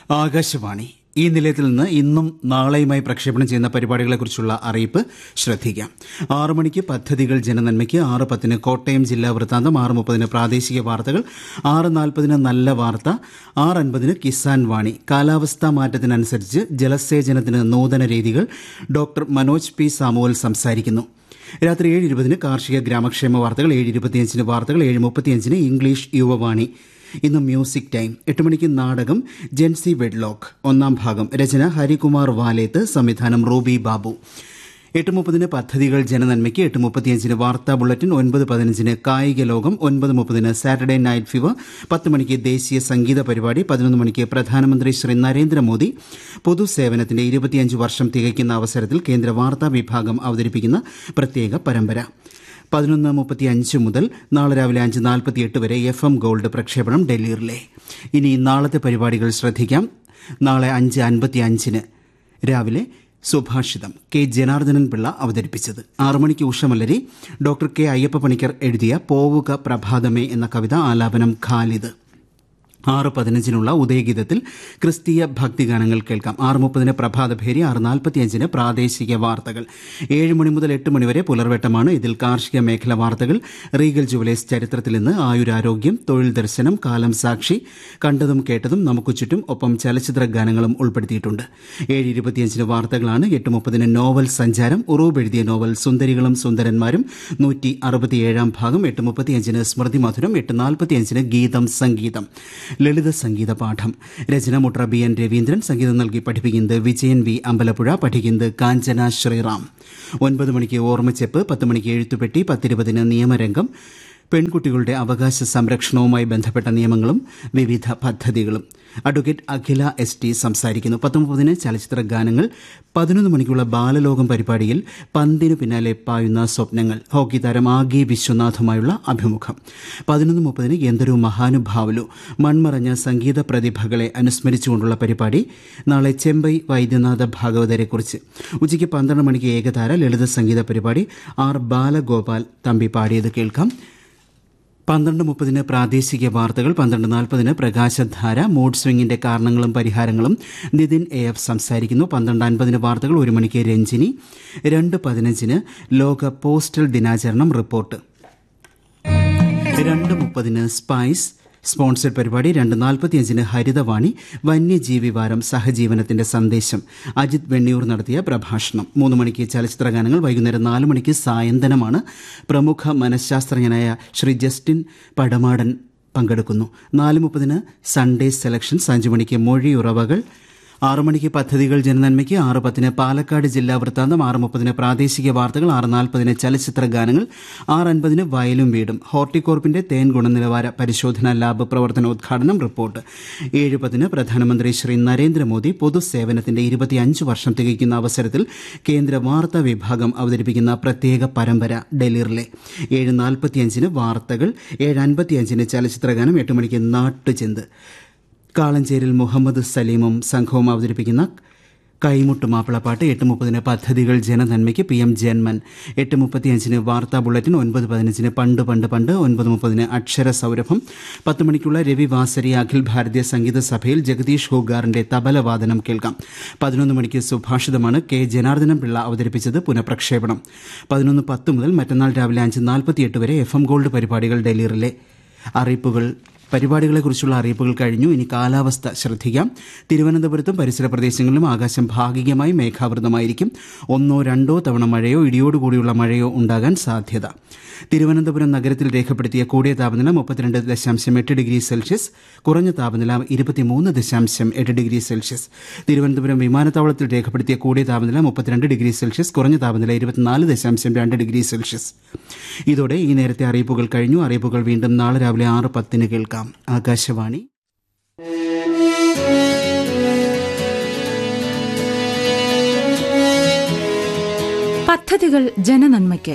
ആകാശവാണി ഈ നിലയത്തിൽ നിന്ന് ഇന്നും നാളെയുമായി പ്രക്ഷേപണം ചെയ്യുന്ന പരിപാടികളെക്കുറിച്ചുള്ള അറിയിപ്പ് ശ്രദ്ധിക്കാം ആറു മണിക്ക് പദ്ധതികൾ ജനനന്മയ്ക്ക് ആറ് പത്തിന് കോട്ടയം ജില്ലാ വൃത്താന്തം ആറ് മുപ്പതിന് പ്രാദേശിക വാർത്തകൾ ആറ് നാൽപ്പതിന് നല്ല വാർത്ത ആറ് അൻപതിന് കിസാൻ വാണി കാലാവസ്ഥാ മാറ്റത്തിനനുസരിച്ച് ജലസേചനത്തിന് നൂതന രീതികൾ ഡോക്ടർ മനോജ് പി സാമുവൽ സംസാരിക്കുന്നു രാത്രി ഏഴ് ഇരുപതിന് കാർഷിക ഗ്രാമക്ഷേമ വാർത്തകൾ ഏഴ് ഇരുപത്തിയഞ്ചിന് വാർത്തകൾ ഏഴ് മുപ്പത്തിയഞ്ചിന് ഇംഗ്ലീഷ് യുവവാണി ഇന്ന് മ്യൂസിക് ടൈം എട്ട് മണിക്ക് നാടകം ജെൻസി വെഡ്ലോക്ക് ഒന്നാം ഭാഗം രചന ഹരികുമാർ വാലേത്ത് സംവിധാനം റൂബി ബാബു എട്ട് മുപ്പതിന് പദ്ധതികൾ ജനനന്മയ്ക്ക് എട്ട് മുപ്പത്തിയഞ്ചിന് വാർത്താ ബുള്ളറ്റിൻ ഒൻപത് പതിനഞ്ചിന് കായിക ലോകം ഒൻപത് മുപ്പതിന് സാറ്റർഡേ നൈറ്റ് ഫീവർ പത്ത് മണിക്ക് ദേശീയ സംഗീത പരിപാടി പതിനൊന്ന് മണിക്ക് പ്രധാനമന്ത്രി ശ്രീ നരേന്ദ്രമോദി പൊതുസേവനത്തിന്റെ ഇരുപത്തിയഞ്ച് വർഷം തികയ്ക്കുന്ന അവസരത്തിൽ കേന്ദ്ര വാർത്താ വിഭാഗം അവതരിപ്പിക്കുന്ന പ്രത്യേക പരമ്പര പതിനൊന്ന് മുപ്പത്തി അഞ്ച് മുതൽ നാളെ രാവിലെ അഞ്ച് നാൽപ്പത്തിയെട്ട് വരെ എഫ് എം ഗോൾഡ് പ്രക്ഷേപണം ഡൽഹി റിലേ ഇനി നാളത്തെ പരിപാടികൾ ശ്രദ്ധിക്കാം നാളെ അഞ്ച് അൻപത്തി അഞ്ചിന് രാവിലെ സുഭാഷിതം കെ ജനാർദ്ദനൻ പിള്ള അവതരിപ്പിച്ചത് ആറു മണിക്ക് ഉഷമല്ലരി ഡോക്ടർ കെ അയ്യപ്പ പണിക്കർ എഴുതിയ പോവുക പ്രഭാതമേ എന്ന കവിത ആലാപനം ഖാലിദ് ആറ് പതിനഞ്ചിനുള്ള ഉദയഗീതത്തിൽ ക്രിസ്തീയ ഭക്തിഗാനങ്ങൾ കേൾക്കാം ആറ് മുപ്പതിന് പ്രഭാതഭേരി ആറ് നാൽപ്പത്തിയഞ്ചിന് പ്രാദേശിക വാർത്തകൾ ഏഴ് മണി മുതൽ എട്ട് മണിവരെ പുലർവെട്ടമാണ് ഇതിൽ കാർഷിക മേഖല വാർത്തകൾ റീഗൽ ജുവലേഴ്സ് ചരിത്രത്തിൽ നിന്ന് ആയുരാരോഗ്യം തൊഴിൽ ദർശനം കാലം സാക്ഷി കണ്ടതും കേട്ടതും നമുക്ക് ചുറ്റും ഒപ്പം ചലച്ചിത്ര ഗാനങ്ങളും ഉൾപ്പെടുത്തിയിട്ടുണ്ട് ഏഴ് ഇരുപത്തിയഞ്ചിന് വാർത്തകളാണ് എട്ട് മുപ്പതിന് നോവൽ സഞ്ചാരം ഉറൂബ് എഴുതിയ നോവൽ സുന്ദരികളും സുന്ദരന്മാരും നൂറ്റി അറുപത്തിയേഴാം ഭാഗം എട്ട് മുപ്പത്തിയഞ്ചിന് സ്മൃതി മധുരം എട്ട് നാൽപ്പത്തിയഞ്ചിന് ഗീതം സംഗീതം ലളിത സംഗീത പാഠം രചന മുട്ര ബി എൻ രവീന്ദ്രൻ സംഗീതം നൽകി പഠിപ്പിക്കുന്നത് വിജയൻ വി അമ്പലപ്പുഴ പഠിക്കുന്നത് കാഞ്ചന ശ്രീറാം ഒൻപത് മണിക്ക് ഓർമ്മച്ചെപ്പ് പത്ത് മണിക്ക് എഴുത്തുപെട്ടി പത്തിരുപതിന് നിയമരംഗം പെൺകുട്ടികളുടെ അവകാശ സംരക്ഷണവുമായി ബന്ധപ്പെട്ട നിയമങ്ങളും വിവിധ പദ്ധതികളും അഡ്വക്കേറ്റ് അഖില എസ് ടി സംസാരിക്കുന്നു പത്തൊമ്പതിന് ചലച്ചിത്ര ഗാനങ്ങൾ പതിനൊന്ന് മണിക്കുള്ള ബാലലോകം പരിപാടിയിൽ പന്തിനു പിന്നാലെ പായുന്ന സ്വപ്നങ്ങൾ ഹോക്കി താരം ആഗി വിശ്വനാഥുമായുള്ള അഭിമുഖം പതിനൊന്ന് മുപ്പതിന് എന്തൊരു മഹാനുഭാവലു മൺമറഞ്ഞ സംഗീത പ്രതിഭകളെ അനുസ്മരിച്ചുകൊണ്ടുള്ള പരിപാടി നാളെ ചെമ്പൈ വൈദ്യനാഥ ഭാഗവതരെക്കുറിച്ച് ഉച്ചയ്ക്ക് പന്ത്രണ്ട് മണിക്ക് ഏകതാര ലളിത സംഗീത പരിപാടി ആർ ബാലഗോപാൽ തമ്പി പാടിയത് കേൾക്കാം പന്ത്രണ്ട് മുപ്പതിന് പ്രാദേശിക വാർത്തകൾ പന്ത്രണ്ട് നാൽപ്പതിന് പ്രകാശധാര മൂഡ് സ്വിംഗിന്റെ കാരണങ്ങളും പരിഹാരങ്ങളും നിതിൻ എ എഫ് സംസാരിക്കുന്നു പന്ത്രണ്ട് അൻപതിന് വാർത്തകൾ ഒരു മണിക്ക് രഞ്ജിനി രണ്ട് പതിനഞ്ചിന് ലോക പോസ്റ്റൽ ദിനാചരണം റിപ്പോർട്ട് രണ്ട് മുപ്പതിന് സ്പൈസ് സ്പോൺസർഡ് പരിപാടി രണ്ട് നാൽപ്പത്തിയഞ്ചിന് ഹരിതവാണി വന്യജീവി വാരം സഹജീവനത്തിന്റെ സന്ദേശം അജിത് വെണ്ണിയൂർ നടത്തിയ പ്രഭാഷണം മൂന്ന് മണിക്ക് ചലച്ചിത്ര ഗാനങ്ങൾ വൈകുന്നേരം നാല് മണിക്ക് സായന്തനമാണ് പ്രമുഖ മനഃശാസ്ത്രജ്ഞനായ ശ്രീ ജസ്റ്റിൻ പടമാടൻ പങ്കെടുക്കുന്നു നാല് മുപ്പതിന് സൺഡേ സെലക്ഷൻസ് അഞ്ചു മണിക്ക് മൊഴിയുറവകൾ ആറു മണിക്ക് പദ്ധതികൾ ജനനന്മയ്ക്ക് ആറ് പത്തിന് പാലക്കാട് ജില്ലാ വൃത്താന്തം ആറ് മുപ്പതിന് പ്രാദേശിക വാർത്തകൾ ആറ് നാൽപ്പതിന് ചലച്ചിത്ര ഗാനങ്ങൾ ആറ് അൻപതിന് വയലും വീടും ഹോർട്ടികോർപ്പിന്റെ തേൻ ഗുണനിലവാര പരിശോധന ലാബ് പ്രവർത്തനോദ്ഘാടനം റിപ്പോർട്ട് ഏഴ് പതിന് പ്രധാനമന്ത്രി ശ്രീ നരേന്ദ്രമോദി പൊതുസേവനത്തിന്റെ ഇരുപത്തിയഞ്ച് വർഷം തികയ്ക്കുന്ന അവസരത്തിൽ കേന്ദ്ര വാർത്താ വിഭാഗം അവതരിപ്പിക്കുന്ന പ്രത്യേക പരമ്പര ഡൽഹിറിലെ ഏഴ് നാൽപ്പത്തിയഞ്ചിന് വാർത്തകൾ ഏഴ് അൻപത്തിയഞ്ചിന് ചലച്ചിത്ര ഗാനം എട്ട് മണിക്ക് നാട്ടുചിന്ത് കാളഞ്ചേരിൽ മുഹമ്മദ് സലീമും സംഘവും അവതരിപ്പിക്കുന്ന കൈമുട്ട് മാപ്പിളപ്പാട്ട് എട്ട് മുപ്പതിന് പദ്ധതികൾ ജനനന്മയ്ക്ക് പി എം ജന്മൻ എട്ട് മുപ്പത്തിയഞ്ചിന് വാർത്താ ബുള്ളറ്റിൻ ഒൻപത് പതിനഞ്ചിന് പണ്ട് പണ്ട് പണ്ട് ഒൻപത് മുപ്പതിന് അക്ഷര സൗരഭം പത്ത് മണിക്കുള്ള രവി വാസരി അഖിൽ ഭാരതീയ സംഗീത സഭയിൽ ജഗദീഷ് ഹൂഗാറിന്റെ തബലവാദനം കേൾക്കാം പതിനൊന്ന് മണിക്ക് സുഭാഷിതമാണ് കെ ജനാർദ്ദനൻ പിള്ള അവതരിപ്പിച്ചത് പുനഃപ്രക്ഷേപണം പതിനൊന്ന് പത്ത് മുതൽ മറ്റന്നാൾ രാവിലെ അഞ്ച് നാൽപ്പത്തിയെട്ട് വരെ എഫ് എം ഗോൾഡ് പരിപാടികൾ ഡൽഹിയിലെ അറിയിപ്പുകൾ പരിപാടികളെക്കുറിച്ചുള്ള അറിയിപ്പുകൾ കഴിഞ്ഞു ഇനി കാലാവസ്ഥ ശ്രദ്ധിക്കാം തിരുവനന്തപുരത്തും പരിസര പ്രദേശങ്ങളിലും ആകാശം ഭാഗികമായി മേഘാവൃതമായിരിക്കും ഒന്നോ രണ്ടോ തവണ മഴയോ ഇടിയോടുകൂടിയുള്ള മഴയോ ഉണ്ടാകാൻ സാധ്യത തിരുവനന്തപുരം നഗരത്തിൽ രേഖപ്പെടുത്തിയ കൂടിയ താപനില മുപ്പത്തിരണ്ട് ദശാംശം എട്ട് ഡിഗ്രി സെൽഷ്യസ് കുറഞ്ഞ താപനില ഇരുപത്തിമൂന്ന് ദശാംശം എട്ട് ഡിഗ്രി സെൽഷ്യസ് തിരുവനന്തപുരം വിമാനത്താവളത്തിൽ രേഖപ്പെടുത്തിയ കൂടിയ താപനില മുപ്പത്തിരണ്ട് ഡിഗ്രി സെൽഷ്യസ് കുറഞ്ഞ താപനില ഇരുപത്തിനാല് ദശാംശം രണ്ട് ഡിഗ്രി സെൽഷ്യസ് ഇതോടെ ഈ നേരത്തെ അറിയിപ്പുകൾ കഴിഞ്ഞു അറിയിപ്പുകൾ വീണ്ടും നാളെ രാവിലെ ആറ് പത്തിന് കേൾക്കാം ആകാശവാണി പദ്ധതികൾ ജനനന്മയ്ക്ക്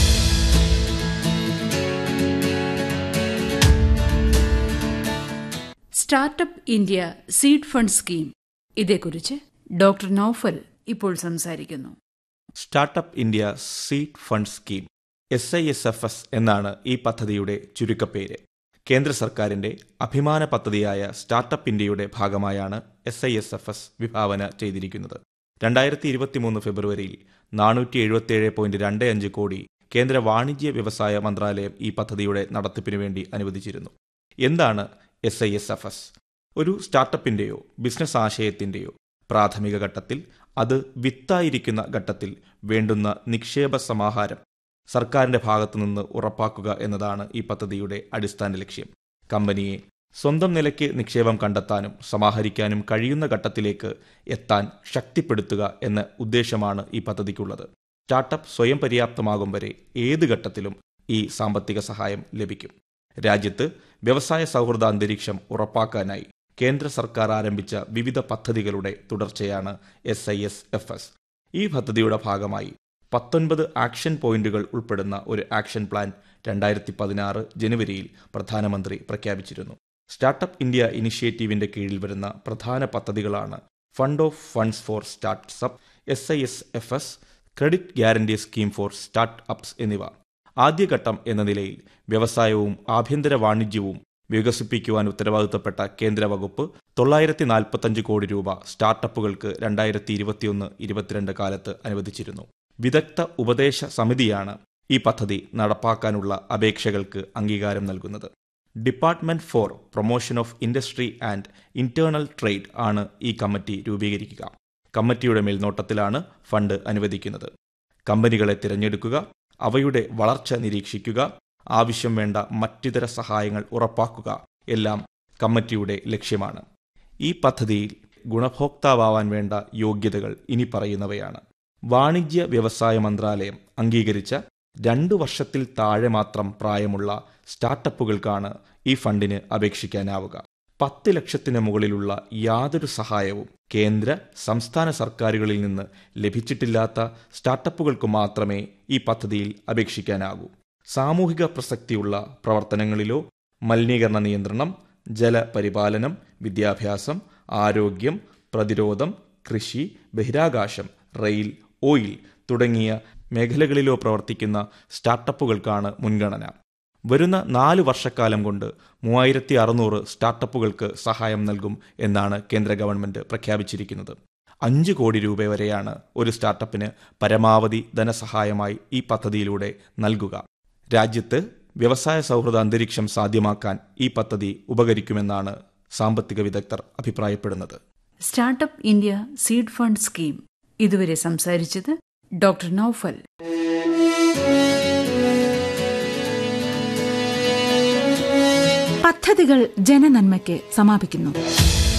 startup India seed fund scheme ഇതേക്കുറിച്ച് ഡോക്ടർ നൌഫൽ ഇപ്പോൾ സംസാരിക്കുന്നു startup India seed fund scheme S I S F S എന്നാണ് ഈ പദ്ധതിയുടെ ചുരുക്കപ്പേര് കേന്ദ്ര സർക്കാരിന്റെ അഭിമാന പദ്ധതിയായ സ്റ്റാർട്ടപ്പ് ഇന്ത്യയുടെ ഭാഗമായാണ് S I S F S വിഭാവന ചെയ്തിരിക്കുന്നത് രണ്ടായിരത്തി ഇരുപത്തിമൂന്ന് ഫെബ്രുവരിയിൽ നാനൂറ്റി എഴുപത്തിയേഴ് പോയിന്റ് രണ്ട് അഞ്ച് കോടി കേന്ദ്ര വാണിജ്യ വ്യവസായ മന്ത്രാലയം ഈ പദ്ധതിയുടെ നടത്തിപ്പിനു വേണ്ടി അനുവദിച്ചിരുന്നു എന്താണ് S I S F S ഒരു സ്റ്റാർട്ടപ്പിന്റെയോ ബിസിനസ് ആശയത്തിന്റെയോ പ്രാഥമിക ഘട്ടത്തിൽ അത് വിത്തായിരിക്കുന്ന ഘട്ടത്തിൽ വേണ്ടുന്ന നിക്ഷേപ സമാഹാരം സർക്കാരിന്റെ ഭാഗത്തുനിന്ന് ഉറപ്പാക്കുക എന്നതാണ് ഈ പദ്ധതിയുടെ അടിസ്ഥാന ലക്ഷ്യം കമ്പനിയെ സ്വന്തം നിലയ്ക്ക് നിക്ഷേപം കണ്ടെത്താനും സമാഹരിക്കാനും കഴിയുന്ന ഘട്ടത്തിലേക്ക് എത്താൻ ശക്തിപ്പെടുത്തുക എന്ന ഉദ്ദേശമാണ് ഈ പദ്ധതിക്കുള്ളത് സ്റ്റാർട്ടപ്പ് സ്വയം പര്യാപ്തമാകും വരെ ഏത് ഘട്ടത്തിലും ഈ സാമ്പത്തിക സഹായം ലഭിക്കും രാജ്യത്ത് വ്യവസായ സൗഹൃദ അന്തരീക്ഷം ഉറപ്പാക്കാനായി കേന്ദ്ര സർക്കാർ ആരംഭിച്ച വിവിധ പദ്ധതികളുടെ തുടർച്ചയാണ് S I S F S ഈ പദ്ധതിയുടെ ഭാഗമായി പത്തൊൻപത് ആക്ഷൻ പോയിന്റുകൾ ഉൾപ്പെടുന്ന ഒരു ആക്ഷൻ പ്ലാൻ രണ്ടായിരത്തി പതിനാറ് ജനുവരിയിൽ പ്രധാനമന്ത്രി പ്രഖ്യാപിച്ചിരുന്നു സ്റ്റാർട്ടപ്പ് ഇന്ത്യ ഇനിഷ്യേറ്റീവിന്റെ കീഴിൽ വരുന്ന പ്രധാന പദ്ധതികളാണ് fund of funds for startups S I S F S credit guarantee scheme for startups എന്നിവ ആദ്യഘട്ടം എന്ന നിലയിൽ വ്യവസായവും ആഭ്യന്തര വാണിജ്യവും വികസിപ്പിക്കുവാൻ ഉത്തരവാദിത്തപ്പെട്ട കേന്ദ്ര വകുപ്പ് തൊള്ളായിരത്തി നാൽപ്പത്തഞ്ച് കോടി രൂപ സ്റ്റാർട്ടപ്പുകൾക്ക് രണ്ടായിരത്തി ഇരുപത്തിയൊന്ന് ഇരുപത്തിരണ്ട് കാലത്ത് അനുവദിച്ചിരുന്നു വിദഗ്ധ ഉപദേശ സമിതിയാണ് ഈ പദ്ധതി നടപ്പാക്കാനുള്ള അപേക്ഷകൾക്ക് അംഗീകാരം നൽകുന്നത് department for promotion of industry and internal trade ആണ് ഈ കമ്മിറ്റി രൂപീകരിക്കുക കമ്മിറ്റിയുടെ മേൽനോട്ടത്തിലാണ് ഫണ്ട് അനുവദിക്കുന്നത് കമ്പനികളെ തിരഞ്ഞെടുക്കുക അവയുടെ വളർച്ച നിരീക്ഷിക്കുക ആവശ്യം വേണ്ട മറ്റിതര സഹായങ്ങൾ ഉറപ്പാക്കുക എല്ലാം കമ്മിറ്റിയുടെ ലക്ഷ്യമാണ് ഈ പദ്ധതിയിൽ ഗുണഭോക്താവാൻ വേണ്ട യോഗ്യതകൾ ഇനി പറയുന്നവയാണ് വാണിജ്യ വ്യവസായ മന്ത്രാലയം അംഗീകരിച്ച രണ്ടു വർഷത്തിൽ താഴെ മാത്രം പ്രായമുള്ള സ്റ്റാർട്ടപ്പുകൾക്കാണ് ഈ ഫണ്ടിന് അപേക്ഷിക്കാനാവുക പത്ത് ലക്ഷത്തിന് മുകളിലുള്ള യാതൊരു സഹായവും കേന്ദ്ര സംസ്ഥാന സർക്കാരുകളിൽ നിന്ന് ലഭിച്ചിട്ടില്ലാത്ത സ്റ്റാർട്ടപ്പുകൾക്ക് മാത്രമേ ഈ പദ്ധതിയിൽ അപേക്ഷിക്കാനാകൂ സാമൂഹിക പ്രസക്തിയുള്ള പ്രവർത്തനങ്ങളിലോ മലിനീകരണ നിയന്ത്രണം ജലപരിപാലനം വിദ്യാഭ്യാസം ആരോഗ്യം പ്രതിരോധം കൃഷി ബഹിരാകാശം റെയിൽ ഓയിൽ തുടങ്ങിയ മേഖലകളിലോ പ്രവർത്തിക്കുന്ന സ്റ്റാർട്ടപ്പുകൾക്കാണ് മുൻഗണന വരുന്ന നാല് വർഷക്കാലം കൊണ്ട് മൂവായിരത്തി അറുന്നൂറ് സ്റ്റാർട്ടപ്പുകൾക്ക് സഹായം നൽകും എന്നാണ് കേന്ദ്ര ഗവൺമെന്റ് പ്രഖ്യാപിച്ചിരിക്കുന്നത് അഞ്ച് കോടി രൂപ വരെയാണ് ഒരു സ്റ്റാർട്ടപ്പിന് പരമാവധി ധനസഹായമായി ഈ പദ്ധതിയിലൂടെ നൽകുക രാജ്യത്ത് വ്യവസായ സൗഹൃദ അന്തരീക്ഷം സാധ്യമാക്കാൻ ഈ പദ്ധതി ഉപകരിക്കുമെന്നാണ് സാമ്പത്തിക വിദഗ്ധർ അഭിപ്രായപ്പെടുന്നത് startup India seed fund scheme ഇതുവരെ സംസാരിച്ചത് ഡോക്ടർ നൌഫൽ പദ്ധതികൾ ജനനന്മയ്ക്ക് സമാപിക്കുന്നു